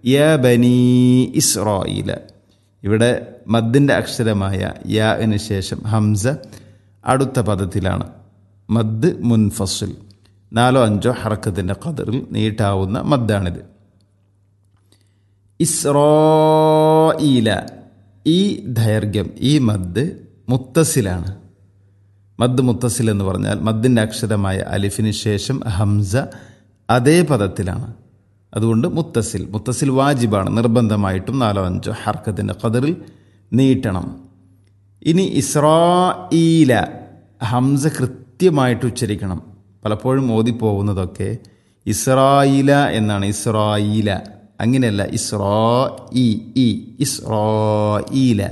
യ ബനി ഇസ്രായില ഇവിടെ മദ്ദിൻ്റെ അക്ഷരമായ യാന് ശേഷം ഹംസ അടുത്ത പദത്തിലാണ് മദ് മുൻഫസിൽ നാലോ അഞ്ചോ ഹറക്കത്തിൻ്റെ ഖദറിൽ നീട്ടാവുന്ന മദ്ദാണിത് ഇസ്രോയില ഈ ദൈർഘ്യം ഈ മദ് മുത്തസിലാണ് മദ് മുത്തസിൽ എന്ന് പറഞ്ഞാൽ മദ്ദിൻ്റെ അക്ഷരമായ അലിഫിന് ശേഷം ഹംസ അതേ പദത്തിലാണ് അതുകൊണ്ട് മുത്തസിൽ മുത്തസിൽ വാജിബാണ് നിർബന്ധമായിട്ടും നാലോ അഞ്ചോ ഹർക്കത്തിൻ്റെ ഖദറിൽ നീട്ടണം ഇനി ഇസ്രായില ഹംസ കൃത്യമായിട്ട് ഉച്ചരിക്കണം പലപ്പോഴും ഓതിപ്പോകുന്നതൊക്കെ ഇസ്രായില എന്നാണ് ഇസ്രായില അങ്ങനെയല്ല ഇസ്രാ ഇ ഇ ഇസ്രായില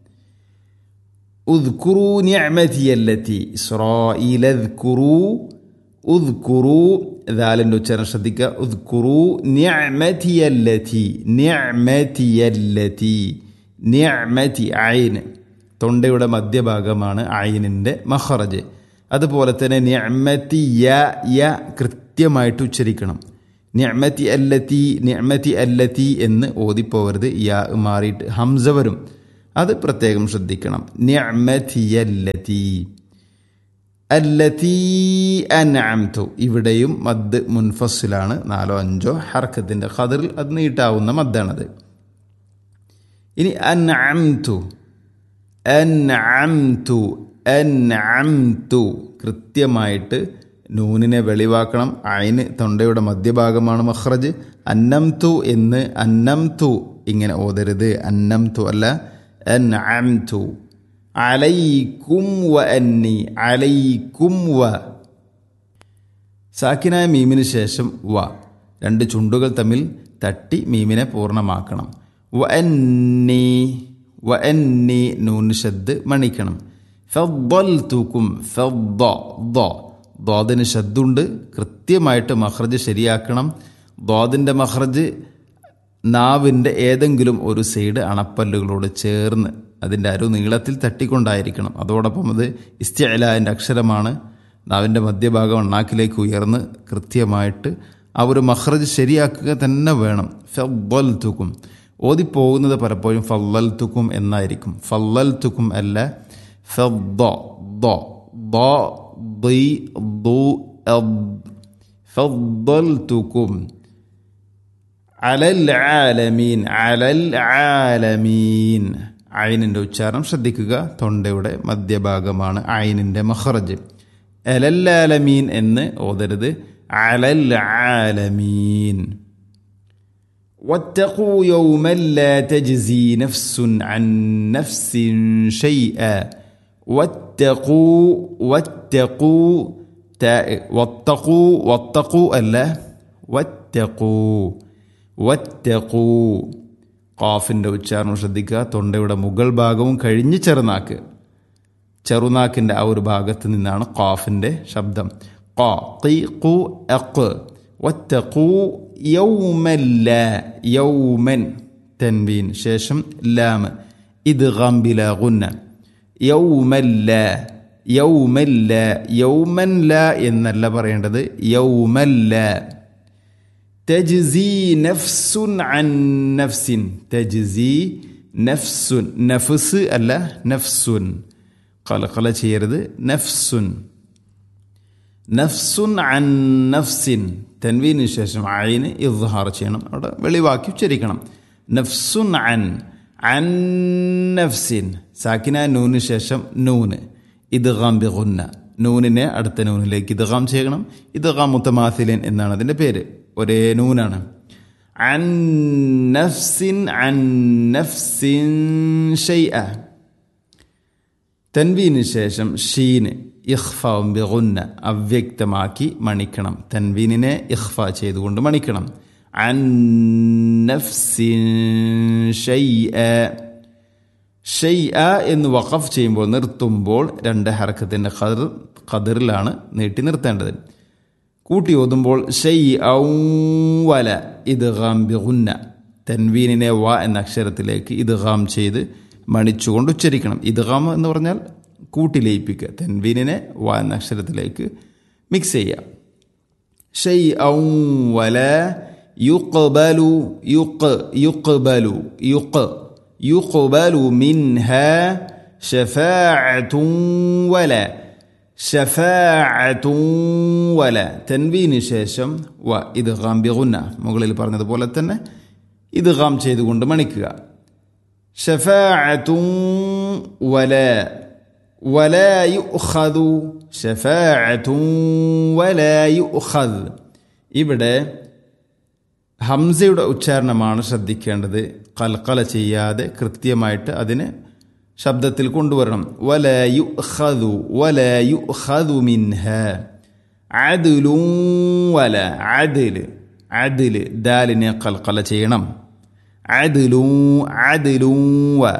اذكروا نعمتي التي إسرائيل اذكروا اذكروا ذالن ഉച്ചാരണം ശ്രദ്ധിക്കുക اذكروا نعمتي التي نعمتي التي نعمتي عين തൊണ്ടയുടെ മധ്യഭാഗമാണ് അയിനിൻ്റെ മഹറജ് അതുപോലെ തന്നെ നിഅമതി യ യ കൃത്യമായിട്ട് ഉച്ചരിക്കണം നിഅമതി അല്ലത്തി നിഅമതി അല്ലത്തി എന്ന് ഓതിപ്പോവരുത് യ മാറിയിട്ട് ഹംസ വരും അത് പ്രത്യേകം ശ്രദ്ധിക്കണം നിഅമതി അല്ലത്തി അല്ലത്തി അൻഅംതു ഇവിടെയും മദ് മുൻഫസിലാണ് നാലോ അഞ്ചോ ഹർക്കത്തിൻ്റെ ഖദറിൽ അത് നീട്ടാവുന്ന മദ്ദാണത് ഇനി അൻഅംതു അൻഅംതു അൻഅംതു കൃത്യമായിട്ട് നൂനിനെ വെളിവാക്കണം അയിന് തൊണ്ടയുടെ മധ്യഭാഗമാണ് മഹ്റജ് അന്നംതു എന്ന് അന്നംതു ഇങ്ങനെ ഓതരുത് അന്നംതു അല്ല അൻഅംതു അലൈക്കും വ അന്നി അലൈക്കും വ സാക്കിനായ മീമിന് ശേഷം വ രണ്ട് ചുണ്ടുകൾ തമ്മിൽ തട്ടി മീമിനെ പൂർണ്ണമാക്കണം വ അന്നി വ അന്നി നൂന് ശബ്ദ് മണിക്കണം ഫദ്ദൽതുക്കും ഫദ്ദ ദ ദ്വാദിന് ശബ്ദുണ്ട് കൃത്യമായിട്ട് മഹ്റജ് ശരിയാക്കണം ദ്വാദിൻ്റെ മഹ്റജ് നാവിൻ്റെ ഏതെങ്കിലും ഒരു സൈഡ് അണപ്പല്ലുകളോട് ചേർന്ന് അതിൻ്റെ അരു നീളത്തിൽ തട്ടിക്കൊണ്ടായിരിക്കണം അതോടൊപ്പം അത് ഇസ്തിഅലാൻ്റെ അക്ഷരമാണ് നാവിൻ്റെ മധ്യഭാഗം അണ്ണാക്കിലേക്ക് ഉയർന്ന് കൃത്യമായിട്ട് ആ ഒരു മഹ്റജ് ശരിയാക്കുക തന്നെ വേണം ഫൽ തുക്കും ഓതിപ്പോകുന്നത് പലപ്പോഴും ഫല്ലൽ തുക്കും എന്നായിരിക്കും ഫല്ലൽ തുക്കും അല്ല ഫദ്ദ ദ ദ ضي ضو أض فضلتكم على العالمين على العالمين അയിനിൻ്റെ ഉച്ചാരണം ശ്രദ്ധിക്കുക തൊണ്ടയുടെ മധ്യഭാഗമാണ് അയിനിൻ്റെ മഹറജ് അലല്ലാലമീൻ എന്ന് ഓതരുത് അലൽ ആലമീൻ واتقوا يوما لا تجزي نفس عن نفس شيئا واتقوا واتقوا تاء واتقوا واتقوا ألا واتقوا واتقوا ഖാഫിൻ്റെ ഉച്ചാരണം ശ്രദ്ധിക്കുക തൊണ്ടയുടെ മുകൾ ഭാഗവും കഴിഞ്ഞ് ചെറുനാക്ക് ചെറുനാക്കിൻ്റെ ആ ഒരു ഭാഗത്ത് നിന്നാണ് ഖാഫിൻ്റെ ശബ്ദം ഖാ ഖി ഖു അഖ് വത്തഖൂ യൗമല്ല യൗമൻ തൻവീൻ ശേഷം ലാം ഇദ്ഗാം ബിലാ ഗുന്ന യൗമല്ല യൗമല്ല യൗമല്ല എന്നല്ല പറയേണ്ടത് യൗമല്ല തജ്സി നഫ്സുൻ അൻ നഫ്സിൻ തജ്സി നഫ്സുൻ നഫ്സ് അല്ല നഫ്സുൻ കലകല ചെയ്യരുത് നഫ്സുൻ നഫ്സുൻ അൻ നഫ്സിൻ തൻവീന് ശേഷം അയിന് ഇദ്ഹാർ ചെയ്യണം അവിടെ വെളിവാക്കി ഉച്ചരിക്കണം നഫ്സുൻ അൻ അൻ നഫ്സിൻ സാക്കിന നൂന് ശേഷം നൂന് ഇദ്ഗാം ബിഗുന്ന നൂനിനെ അടുത്ത നൂനിലേക്ക് ഇദ്ഗാം ചെയ്യണം ഇദ്ഗാം മുത്തമാസിലിൻ എന്നാണ് അതിൻ്റെ പേര് ഒരേ നൂനാണ് അൻ നഫ്സിൻ അൻ നഫ്സിൻ ഷൈഅ തൻവീന് ശേഷം ഷീന് ഇഖ്ഫാവും ബിഗുന്ന അവ്യക്തമാക്കി മണിക്കണം തൻവീനിനെ ഇഖ്ഫ ചെയ്തുകൊണ്ട് മണിക്കണം അൻ നഫ്സിൻ ഷൈഅ ഷെയ്അ എന്ന് വഖഫ് ചെയ്യുമ്പോൾ നിർത്തുമ്പോൾ രണ്ട് ഹർക്കത്തിൻ്റെ ഖദർ ഖദറിലാണ് നീട്ടി നിർത്തേണ്ടത് കൂട്ടി ഓതുമ്പോൾ ഷെയ് ഔവല ഇദ്ഗാം ബിഗുന്ന തൻവീനിനെ വ എന്ന അക്ഷരത്തിലേക്ക് ഇദ്ഗാം ചെയ്ത് മണിച്ചുകൊണ്ട് ഉച്ചരിക്കണം ഇദ്ഗാം എന്ന് പറഞ്ഞാൽ കൂട്ടി ലയിപ്പിക്കുക തൻവീനിനെ വ എന്ന അക്ഷരത്തിലേക്ക് മിക്സ് ചെയ്യുക ഷെയ് ഔവല യുഖ്ബലു യുഖ് യുഖ്ബലു യുഖ് യുഖ്ബലു മിൻഹ ഷഫാഅത്തുൻ വല ഷഫാഅത്തുൻ വല തൻവീന് ശേഷം വ ഇത് ഗാംബിഗുന്ന മുകളിൽ പറഞ്ഞതുപോലെ തന്നെ ഇത് ഗാം ചെയ്തുകൊണ്ട് മണിക്കുക ഷഫാഅത്തുൻ വല ولا يؤخذ شفاعة ولا يؤخذ ഇവിടെ ഹംസയുടെ ഉച്ചാരണമാണ് ശ്രദ്ധിക്കേണ്ടത് കൽക്കല ചെയ്യാതെ കൃത്യമായിട്ട് അതിന് ശബ്ദത്തിൽ കൊണ്ടുവരണം വലയു ഹതു വലയു ഹതു മിൻഹ അദിലു വല അദില് അദില് ദാലിനെ കൽക്കല ചെയ്യണം അദിലു അദിലു വ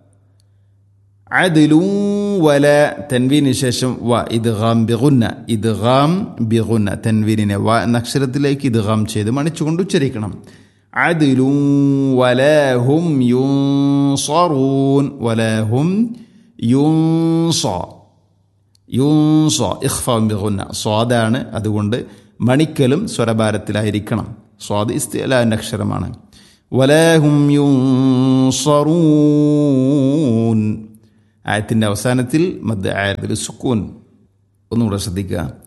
അദിലും വല തൻവീന് ശേഷം വ ഇദ്ഗാം ബിഗുന്ന ഇദ്ഗാം ബിഗുന്ന തൻവീനിനെ വ എന്ന അക്ഷരത്തിലേക്ക് ഇദ്ഗാം ചെയ്ത് മണിച്ചുകൊണ്ട് ഉച്ചരിക്കണം അദിലും വലഹും യുൻസറൂൻ വലഹും യുൻസ യുൻസ ഇഖ്ഫാം ബിഗുന്ന സ്വാദാണ് അതുകൊണ്ട് മണിക്കലും സ്വരഭാരത്തിലായിരിക്കണം സ്വാദ് ഇസ്തിലാൻ്റെ അക്ഷരമാണ് വലഹും യുൻസറൂൻ ആയത്തിൻ്റെ അവസാനത്തിൽ മദ് ആയത്തിൽ സുക്കൂൻ ഒന്നുകൂടെ ശ്രദ്ധിക്കുക